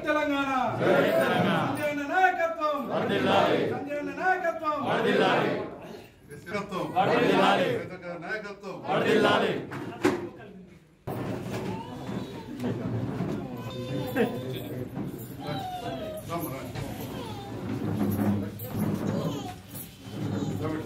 తెలంగాణ సంజయ్ అన్న నాయకత్వం సంజయ్ అన్న నాయకత్వం నాయకత్వం నాయకత్వం రమ్మ, రండి.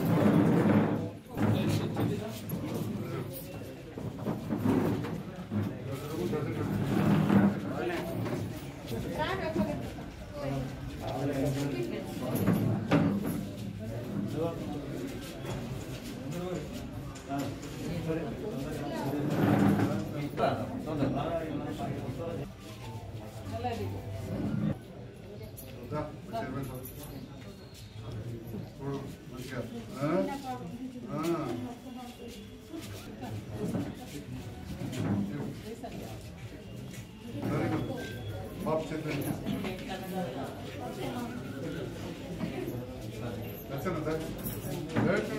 రా, చైర్మన్ సార్. చూడు, మంచిగా. ఆ? ఆ. Very good. బాబు చేతులు నచ్చనా సార్? రైట్.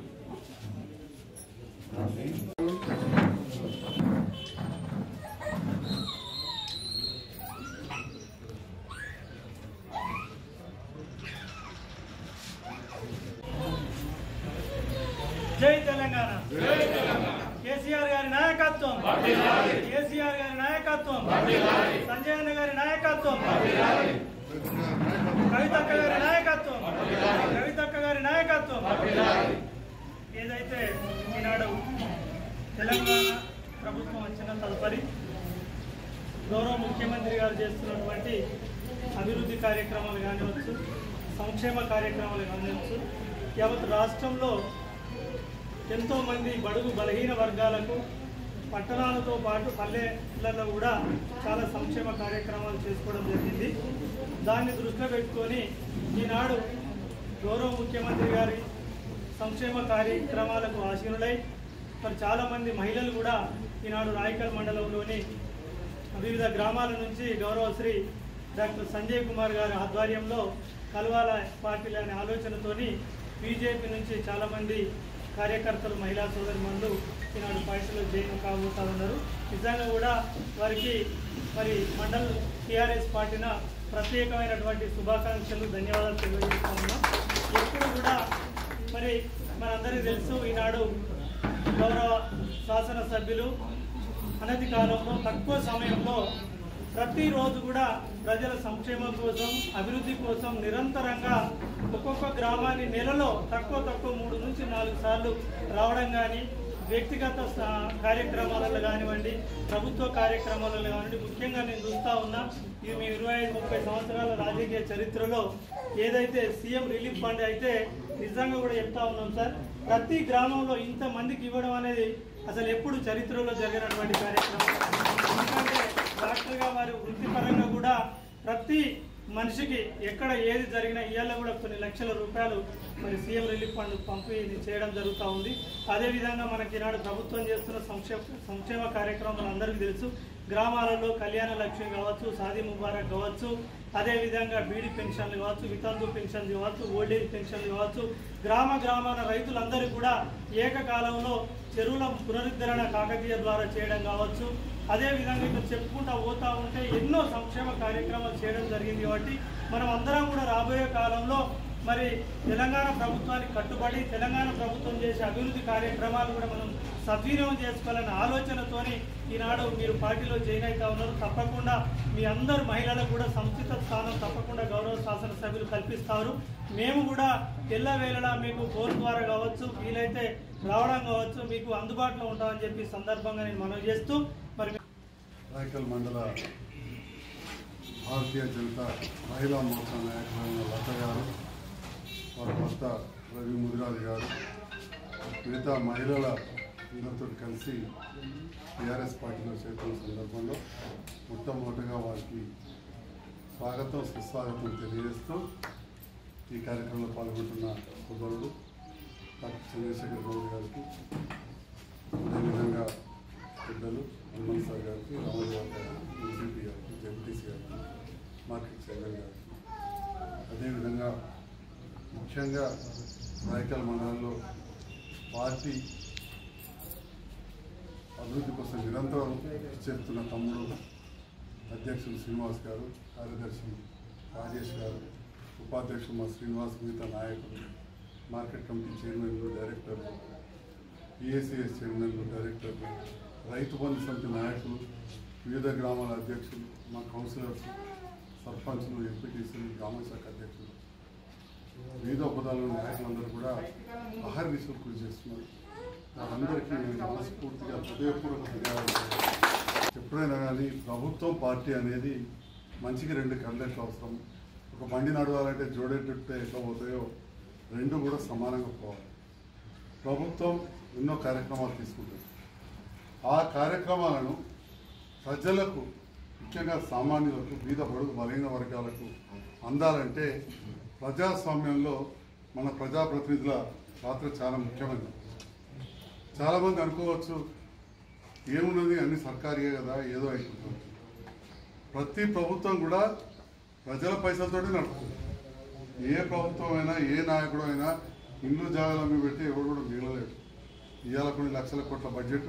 జై తెలంగాణ కేసీఆర్ గారి నాయకత్వం కేసీఆర్ గారి నాయకత్వం సంజయ్ అన్న గారి నాయకత్వం కవితక్క గారి నాయకత్వం కవితక్క గారి నాయకత్వం ఏదైతే ఈనాడు తెలంగాణ ప్రభుత్వం వచ్చిన తదుపరి గౌరవ ముఖ్యమంత్రి గారు చేస్తున్నటువంటి అభివృద్ధి కార్యక్రమాలు కానివచ్చు సంక్షేమ కార్యక్రమాలు కానివచ్చు యావత్ రాష్ట్రంలో ఎంతో మంది బడుగు బలహీన వర్గాలకు పట్టణాలతో పాటు పల్లెలలో కూడా చాలా సంక్షేమ కార్యక్రమాలు చేసుకోవడం జరిగింది దాన్ని దృష్టిలో పెట్టుకొని ఈనాడు గౌరవ ముఖ్యమంత్రి గారి సంక్షేమ కార్యక్రమాలకు ఆశీనులై మరి చాలామంది మహిళలు కూడా ఈనాడు రాయకల్ మండలంలోని వివిధ గ్రామాల నుంచి గౌరవశ్రీ డాక్టర్ సంజయ్ కుమార్ గారి ఆధ్వర్యంలో కలవాల పార్టీలు అనే ఆలోచనతోని బీజేపీ నుంచి చాలామంది కార్యకర్తలు మహిళా సోదరిమణులు ఈనాడు పార్టీలో జైన్ కాబోతా ఉన్నారు నిజంగా కూడా వారికి మరి మండల్ టీఆర్ఎస్ పార్టీన ప్రత్యేకమైనటువంటి శుభాకాంక్షలు ధన్యవాదాలు తెలియజేస్తా ఉన్నాం ఎప్పుడు కూడా మరి మనందరికీ తెలుసు ఈనాడు గౌరవ శాసనసభ్యులు అనతి కాలంలో తక్కువ సమయంలో ప్రతిరోజు కూడా ప్రజల సంక్షేమం కోసం అభివృద్ధి కోసం నిరంతరంగా ఒక్కొక్క గ్రామాన్ని నెలలో తక్కువ తక్కువ మూడు నుంచి నాలుగు సార్లు రావడం కానీ వ్యక్తిగత స- కార్యక్రమాలలో కానివ్వండి ప్రభుత్వ కార్యక్రమాలలో కానివ్వండి ముఖ్యంగా నేను చూస్తా ఉన్నా ఇది మీ ఇరవై ఐదు ముప్పై సంవత్సరాల రాజకీయ చరిత్రలో ఏదైతే సీఎం రిలీఫ్ ఫండ్ అయితే నిజంగా కూడా చెప్తా ఉన్నాం సార్ ప్రతి గ్రామంలో ఇంత మందికి ఇవ్వడం అనేది అసలు ఎప్పుడు చరిత్రలో జరిగినటువంటి కార్యక్రమం ఎందుకంటే డాక్టర్గా వారి వృత్తిపరంగా కూడా ప్రతి మనిషికి ఎక్కడ ఏది జరిగినా ఇవాళ కూడా కొన్ని లక్షల రూపాయలు మరి సీఎం రిలీఫ్ ఫండ్ పంపిణీ చేయడం జరుగుతూ ఉంది అదేవిధంగా మనకి ఈనాడు ప్రభుత్వం చేస్తున్న సంక్షేమ సంక్షేమ కార్యక్రమాలు అందరికీ తెలుసు గ్రామాలలో కళ్యాణ లక్ష్మి కావచ్చు సాది ముబారక్ కావచ్చు అదేవిధంగా బీడీ పెన్షన్లు కావచ్చు వితంతు పెన్షన్లు కావచ్చు ఓల్డ్ ఏజ్ పెన్షన్లు కావచ్చు గ్రామ గ్రామాల రైతులందరికీ కూడా ఏకకాలంలో చెరువుల పునరుద్ధరణ కాకతీయ ద్వారా చేయడం కావచ్చు అదేవిధంగా ఇక్కడ చెప్పుకుంటా పోతా ఉంటే ఎన్నో సంక్షేమ కార్యక్రమాలు చేయడం జరిగింది కాబట్టి మనం అందరం కూడా రాబోయే కాలంలో మరి తెలంగాణ ప్రభుత్వానికి కట్టుబడి తెలంగాణ ప్రభుత్వం చేసే అభివృద్ధి కార్యక్రమాలు కూడా మనం సద్వినియోగం చేసుకోవాలనే ఆలోచనతోని ఈనాడు మీరు పార్టీలో జాయిన్ అవుతా ఉన్నారు తప్పకుండా మీ అందరు మహిళలకు కూడా సంస్థిత స్థానం తప్పకుండా గౌరవ శాసనసభ్యులు కల్పిస్తారు మేము కూడా ఎల్లవేళలా మీకు ఫోన్ ద్వారా కావచ్చు వీలైతే రావడం కావచ్చు మీకు అందుబాటులో ఉంటామని చెప్పి ఈ సందర్భంగా నేను మనవి చేస్తూ మరి రాయకల్ మండల భారతీయ జనతా మహిళా మోర్చా నాయకులైన లత గారు వారి భర్త రవి ముదిరాజు గారు మిగతా మహిళల అందరితో కలిసి టీఆర్ఎస్ పార్టీలో చేరుతున్న సందర్భంలో మొట్టమొదటిగా వారికి స్వాగతం సుస్వాగతం తెలియజేస్తూ ఈ కార్యక్రమంలో పాల్గొంటున్న సోదరుడు డాక్టర్ చంద్రశేఖర్ గౌడ్ గారికి అదేవిధంగా పెద్దలు హనుమంత్ సార్ గారికి రామదేవ్ గారికి బీజేపీ గారికి జెడ్పీసీ గారికి మార్కెట్ చైర్మన్ గారికి అదేవిధంగా ముఖ్యంగా నాయకల్ మండలంలో పార్టీ అభివృద్ధి కోసం నిరంతరం చేస్తున్న తమ్ముడు అధ్యక్షులు శ్రీనివాస్ గారు కార్యదర్శి రాజేష్ గారు ఉపాధ్యక్షులు మా శ్రీనివాస్ మిగతా నాయకులు మార్కెట్ కమిటీ చైర్మన్లు డైరెక్టర్లు పిఎస్సిఎస్ చైర్మన్లు డైరెక్టర్లు రైతు బంధు సమితి నాయకులు వివిధ గ్రామాల అధ్యక్షులు మా కౌన్సిలర్స్ సర్పంచ్లు ఎంపీటీసీలు గ్రామ శాఖ అధ్యక్షులు వివిధ హోదాలో నాయకులందరూ కూడా అహర్నిశలు కృషి చేస్తున్నారు వాళ్ళందరికీ నేను మనస్ఫూర్తిగా హృదయపూర్వక ధన్యవాదాలు ఎప్పుడైనా కానీ ప్రభుత్వం పార్టీ అనేది మంచికి రెండు కళ్ళెట్లు అవసరం ఒక బండి నడవాలంటే జోడేటట్టు ఎట్లా పోతాయో రెండు కూడా సమానంగా పోవాలి ప్రభుత్వం ఎన్నో కార్యక్రమాలు తీసుకుంటుంది ఆ కార్యక్రమాలను ప్రజలకు ముఖ్యంగా సామాన్యులకు బీద బడుగు బలహీన వర్గాలకు అందాలంటే ప్రజాస్వామ్యంలో మన ప్రజాప్రతినిధుల పాత్ర చాలా ముఖ్యమైనది చాలామంది అనుకోవచ్చు ఏమున్నది అన్ని సర్కారీయే కదా ఏదో అయిపోతుంది ప్రతి ప్రభుత్వం కూడా ప్రజల పైసలతోనే నడుపుతుంది ఏ ప్రభుత్వం అయినా ఏ నాయకుడు అయినా ఇల్లు జాగాలమ్మి పెట్టి ఎవరు కూడా మిగలలేడు ఇవాళ కొన్ని లక్షల కోట్ల బడ్జెట్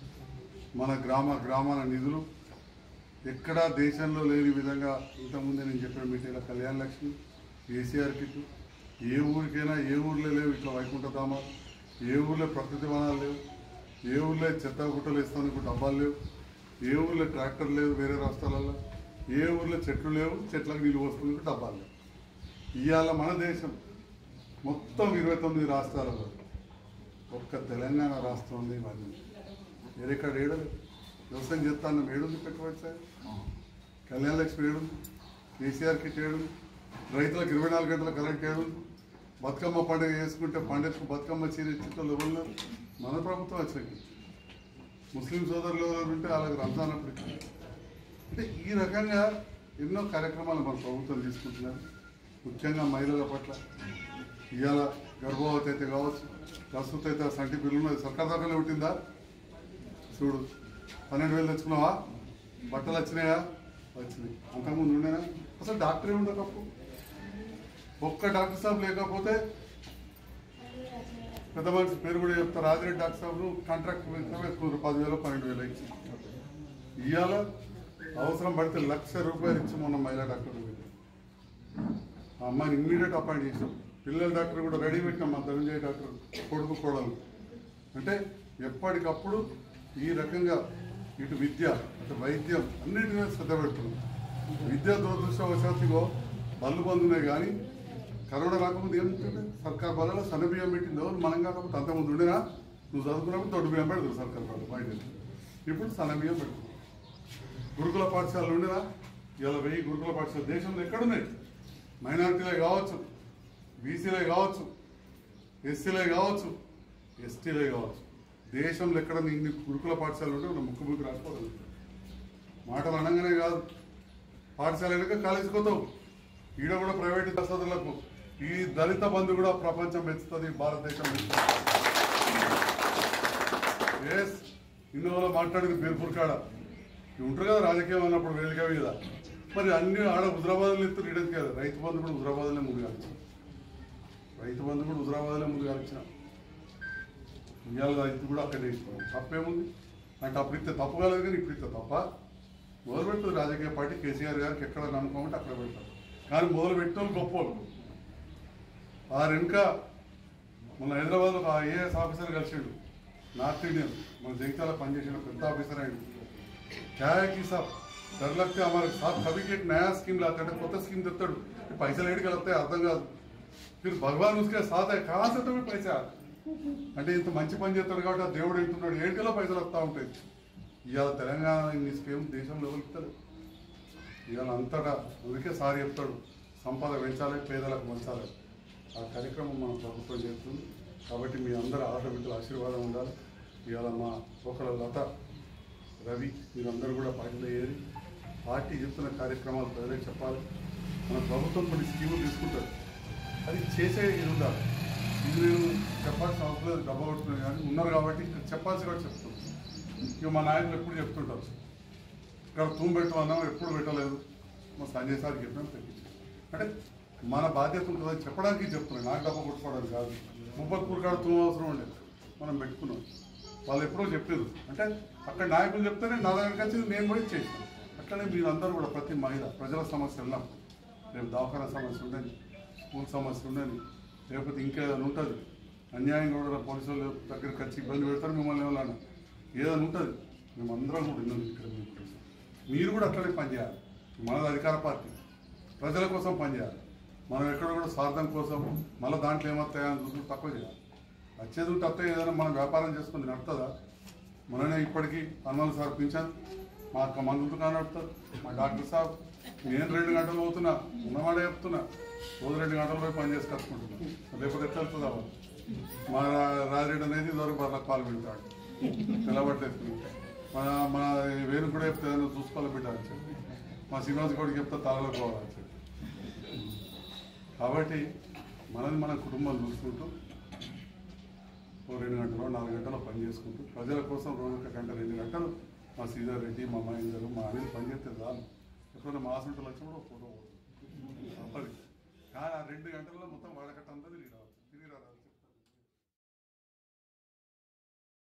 మన గ్రామ గ్రామాల నిధులు ఎక్కడా దేశంలో లేని విధంగా ఇంతకుముందే నేను చెప్పిన మీటింగ్లో కళ్యాణ లక్ష్మి కేసీఆర్ కిట్ ఏ ఊరికైనా ఏ ఊర్లో లేవు ఇట్లా వైకుంఠధామాలు ఏ ఊర్లో ప్రకృతి వనాలు లేవు ఏ ఊర్లో చెత్త గుట్టలు వేస్తానికి డబ్బాలు లేవు ఏ ఊర్లో ట్రాక్టర్ లేదు వేరే రాష్ట్రాలలో ఏ ఊర్లో చెట్లు లేవు చెట్లకు నీళ్ళు పోసుకునే డబ్బాలు లేవు ఇవాళ మన దేశం మొత్తం ఇరవై తొమ్మిది రాష్ట్రాలలో ఒక్క తెలంగాణ రాష్ట్రం ఉంది ఇవన్నీ వేరేకాడ ఏడు వ్యవసాయం చేస్తాను ఏడుంది పెట్టుకోవచ్చు కళ్యాణ లక్ష్మి ఏడుంది కేసీఆర్ కిట్ ఏడుంది రైతులకు ఇరవై నాలుగు గంటల కరెంట్ ఏడుంది బతుకమ్మ పండుగ చేసుకుంటే పండుగకు బతుకమ్మ చీర ఇచ్చేటోళ్ళు ఎవరు మన ప్రభుత్వం వచ్చింది ముస్లిం సోదరులు ఎవరు ఉంటే వాళ్ళకి రంజాన్ అప్పుడు అంటే ఈ రకంగా ఎన్నో కార్యక్రమాలు మన ప్రభుత్వం తీసుకుంటున్నారు ముఖ్యంగా మహిళల పట్ల ఇవాళ గర్భవతి అయితే కావచ్చు ప్రస్తుత అయితే ఆ సంటి పిల్లలు ఉన్నది సర్కార్ దాకానే పుట్టిందా చూడు పన్నెండు వేలు తెచ్చుకున్నావా బట్టలు వచ్చినాయా వచ్చినాయి అంతకుముందు ఉండేనా అసలు డాక్టరే ఉండకప్పు ఒక్క డాక్టర్ సాబ్ లేకపోతే పెద్ద మనిషి పేరు కూడా చెప్తారు ఆదిరెడ్డి డాక్టర్ సాబ్ కాంట్రాక్ట్ వేసుకున్నారు పదివేలు పన్నెండు వేలు ఇచ్చి ఇవాళ అవసరం పడితే లక్ష రూపాయలు ఇచ్చి మొన్న మహిళా డాక్టర్ ఆ అమ్మాయిని ఇమ్మీడియట్ అపాయింట్ చేసాం పిల్లల డాక్టర్ కూడా రెడీ పెట్టినాం మా ధనంజయ డాక్టర్ కొడుకు కోడలు అంటే ఎప్పటికప్పుడు ఈ రకంగా ఇటు విద్య అటు వైద్యం అన్నింటి మీద శ్రద్ధ పెడుతున్నాం విద్య దురదృష్టవశాత్తుగో బళ్ళు బంధునే కానీ కరోనా రాకముందు ఏముంటుండే సర్కార్ బలలో సన్న బియ్యం పెట్టింది ఎవరు మనం కాకపోతే అంతకుముందు ఉండేనా నువ్వు చదువుకున్నప్పుడు దొడ్డు బియ్యం పెడతావు సర్కార్ బల్ల బయట ఇప్పుడు సన్న బియ్యం పెడుతుంది గురుకుల పాఠశాలలు ఉండేనా ఇలా వెయ్యి గురుకుల పాఠశాల దేశంలో ఎక్కడున్నాయి మైనారిటీలే కావచ్చు బీసీలే కావచ్చు ఎస్సీలే కావచ్చు ఎస్టీలే కావచ్చు దేశంలో ఎక్కడ ఇన్ని గురుకుల పాఠశాలలు ఉంటే మనం ముక్కు ముక్కు రాసుకోగలుగుతాం మాటలు అనగానే కాదు పాఠశాల వెనుక కాలేజీకి పోతావు ఈడ కూడా ప్రైవేట్ సోదరులకు ఈ దళిత బంధు కూడా ప్రపంచం మెచ్చుతుంది భారతదేశం మెచ్చుతుంది ఎస్ ఇన్నోలో మాట్లాడింది బీర్పూర్ కాడ ఇవి ఉంటారు కదా రాజకీయం అన్నప్పుడు వేదిక మీద మరి అన్ని ఆడ హుజరాబాద్లో ఎత్తు రీడెన్స్ కదా రైతు బంధు కూడా హుజరాబాద్లో ముందు కాల్చాం రైతు బంధు కూడా హుజరాబాద్లో ముందు కాల్చాం ఇవాళ రైతు కూడా అక్కడే ఇస్తున్నాం తప్పేముంది నాకు అప్పుడు ఇస్తే తప్పు కాలేదు కానీ ఇప్పుడు ఇస్తే తప్ప మొదలు పెడుతుంది రాజకీయ పార్టీ కేసీఆర్ గారికి ఎక్కడ నమ్మకం ఉంటే అక్కడ పెడతారు కానీ మొదలు పెట్టిన వాళ్ళు గొప్ప వాళ్ళు ఆ వెనుక మన హైదరాబాద్లో ఒక ఐఏఎస్ ఆఫీసర్ కలిసిండు నార్త్ ఇండియన్ మన జగిత్యాల పనిచేసిన పెద్ద ఆఫీసర్ అయింది क्या है कि साहब डर लगते हमारे साथ कभी की एक नया स्कीम लाते हैं కొత్త స్కీమ్ తెస్తాడు ఈ పైసలు ఏడికి వెళ్తాయి అర్థం కాదు फिर भगवान उसके साथ है कहाँ से तुम्हें पैसे आते అంటే ఇంత మంచి పని చేస్తాడు కాబట్టి ఆ దేవుడు వెళ్తున్నాడు ఏడికలో పైసలు వస్తూ ఉంటాయి ఇవాళ తెలంగాణ ఇన్ని స్కీమ్ దేశంలో ఎవరిస్తారు ఇవాళ అంతటా అందుకే సార్ చెప్తాడు సంపద పెంచాలి పేదలకు పంచాలి ఆ కార్యక్రమం మన ప్రభుత్వం చేస్తుంది కాబట్టి మీ అందరి ఆడబిడ్డల ఆశీర్వాదం ఉండాలి ఇవాళ మా ఒకళ్ళ లత రవి మీరందరూ కూడా పార్టీలో ఏరి పార్టీ చెప్తున్న కార్యక్రమాలు ప్రజలకు చెప్పాలి మన ప్రభుత్వం కొన్ని స్కీములు తీసుకుంటారు అది చేసే ఇది ఉండాలి ఇది నేను చెప్పాల్సిన అవసరం లేదు డబ్బా కొడుతున్నాను కానీ ఉన్నారు కాబట్టి ఇక్కడ చెప్పాల్సి కూడా చెప్తాను ఇక మా నాయకులు ఎప్పుడు చెప్తుంటారు ఇక్కడ తూము పెట్టమన్నాం ఎప్పుడు పెట్టలేదు మా సంజయ్ సార్ చెప్పినా పెట్టించాం అంటే మన బాధ్యత ఉంటుందని చెప్పడానికి చెప్తున్నాను నాకు డబ్బా కొట్టుకోవడానికి కాదు ముప్పత్పూర్ కాడ తూము అవసరం ఉండేది మనం పెట్టుకున్నాం వాళ్ళు ఎప్పుడో చెప్పారు అంటే అక్కడ నాయకులు చెప్తేనే నా దగ్గరికి వచ్చి నేను కూడా చేసాను అట్లనే మీరందరూ కూడా ప్రతి మహిళ ప్రజల సమస్య వెళ్ళాం రేపు దవాఖాన సమస్య ఉండని స్కూల్ సమస్య ఉండని లేకపోతే ఇంకేదైనా ఉంటుంది అన్యాయంగా కూడా పోలీసు వాళ్ళ దగ్గరికి వచ్చి ఇబ్బంది పెడతారు మిమ్మల్ని ఎవరన్నా ఏదైనా ఉంటుంది మేమందరం కూడా ఉన్నాం ఇక్కడ మీకు తెలుసు. మీరు కూడా అట్లనే పనిచేయాలి మనది అధికార పార్టీ ప్రజల కోసం పనిచేయాలి మనం ఎక్కడ కూడా స్వార్థం కోసం మళ్ళీ దాంట్లో ఏమొస్తాయా అని చూసి తక్కువ చేయాలి వచ్చేది ఉంటే అత్తే ఏదైనా మనం వ్యాపారం చేసుకుని నడుతుందా మననే ఇప్పటికీ హనుమాన్ సార్ పింఛన్ మా అక్క మందులతో నడుపుతారు మా డాక్టర్ సాబ్ నేను రెండు గంటలు పోతున్నా ఉన్నవాడే చెప్తున్నా రోజు రెండు గంటలు పోయి పని చేసి కట్టుకుంటున్నా లేకపోతే ఎట్లా వెళ్తుందా వాళ్ళు? మా రా- రాజిరెడ్డి అనేది ఇదివరకు బర్లకు పాలు పెడతాడు నిలబట్టేసుకుని మన మన వేరు కూడా చెప్తే ఏదైనా చూసుకోవాలి బిడ్డ అని చెప్పి మా శ్రీనివాస్ గౌడ్కి చెప్తే తలలో పోవాలని చెప్పి కాబట్టి మనది మన కుటుంబం చూసుకుంటూ ఓ రెండు గంటలు నాలుగు గంటలు పని చేసుకుంటూ ప్రజల కోసం రోజు ఒక గంట రెండు గంటలు మా శ్రీధర్ రెడ్డి మా మహేందర్ మా అనిల్ పని చేస్తే చాలు ఎప్పుడైనా మా హాస్పిటల్ వచ్చినప్పుడు ఒక ఫోటో పోతుంది. తప్పదు కానీ ఆ రెండు గంటల్లో మొత్తం వాడకట్టంతా తిరిగి